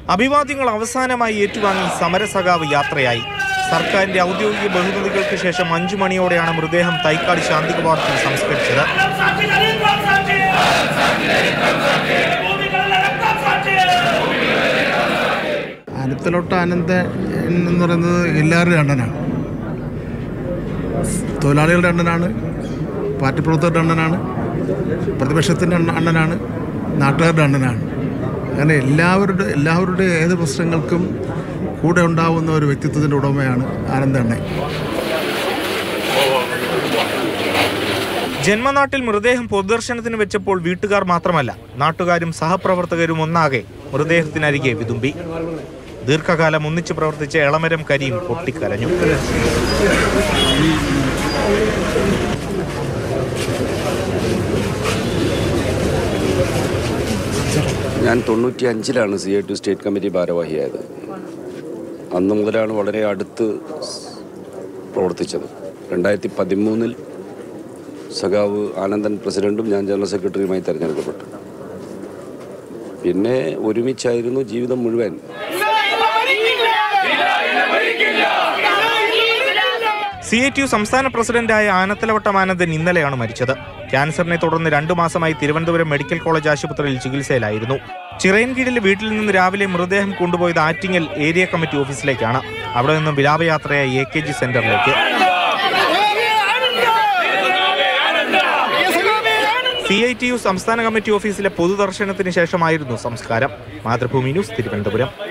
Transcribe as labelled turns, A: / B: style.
A: അഭിവാദ്യങ്ങൾ അവസാനമായി ഏറ്റുവാങ്ങി സമരസഖാവ് യാത്രയായി സർക്കാരിന്റെ ഔദ്യോഗിക ബഹുമതികൾക്ക് ശേഷം അഞ്ചു മണിയോടെയാണ് മൃതദേഹം തൈക്കാട് ശാന്തി കവാടത്തിൽ സംസ്കരിച്ചത്
B: അനത്തിലോട്ട് അനന്തൻ എന്ന് പറയുന്നത് എല്ലാവരുടെയും അണ്ണനാണ് തൊഴിലാളികളുടെ അണ്ണനാണ് പാർട്ടി പ്രവർത്തകരുടെ അണ്ണനാണ് പ്രതിപക്ഷത്തിൻ്റെ അണ്ണ- അണ്ണനാണ് നാട്ടുകാരുടെ അണ്ണനാണ് അങ്ങനെ എല്ലാവരുടെ എല്ലാവരുടെ ഏത് പ്രശ്നങ്ങൾക്കും കൂടെ ഉണ്ടാവുന്ന ഒരു വ്യക്തിത്വത്തിൻ്റെ ഉടമയാണ് ആനന്ദ അണ്ണൻ
A: ജന്മനാട്ടിൽ മൃതദേഹം പൊതുദർശനത്തിന് വെച്ചപ്പോൾ വീട്ടുകാർ മാത്രമല്ല നാട്ടുകാരും സഹപ്രവർത്തകരും ഒന്നാകെ മൃതദേഹത്തിനരികെ വിതുമ്പി ദീർഘകാലം ഒന്നിച്ചു പ്രവർത്തിച്ച എളമരം കരിയും പൊട്ടിക്കരഞ്ഞു
C: ഞാൻ തൊണ്ണൂറ്റി അഞ്ചിലാണ് സി എ ടു സ്റ്റേറ്റ് കമ്മിറ്റി ഭാരവാഹിയായത് അന്ന് മുതലാണ് വളരെ അടുത്ത് പ്രവർത്തിച്ചത് രണ്ടായിരത്തി പതിമൂന്നിൽ സഖാവ് ആനന്ദൻ പ്രസിഡന്റും ഞാൻ ജനറൽ സെക്രട്ടറിയുമായി തിരഞ്ഞെടുക്കപ്പെട്ടു പിന്നെ ഒരുമിച്ചായിരുന്നു ജീവിതം മുഴുവൻ
A: സി ഐ ടി യു സംസ്ഥാന പ്രസിഡന്റായ ആനത്തലവട്ടം ആനന്ദൻ ഇന്നലെയാണ് മരിച്ചത് ക്യാൻസറിനെ തുടർന്ന് രണ്ടു മാസമായി തിരുവനന്തപുരം മെഡിക്കൽ കോളേജ് ആശുപത്രിയിൽ ചികിത്സയിലായിരുന്നു ചിറയൻകീഴിലെ വീട്ടിൽ നിന്ന് രാവിലെ മൃതദേഹം കൊണ്ടുപോയത് ആറ്റിങ്ങൽ ഏരിയ കമ്മിറ്റി ഓഫീസിലേക്കാണ് അവിടെ നിന്നും വിലാപയാത്രയായി എ കെ ജി സെന്ററിലേക്ക് സി ഐ ടി യു സംസ്ഥാന കമ്മിറ്റി ഓഫീസിലെ പൊതുദർശനത്തിന് ശേഷമായിരുന്നു സംസ്കാരം മാതൃഭൂമി ന്യൂസ് തിരുവനന്തപുരം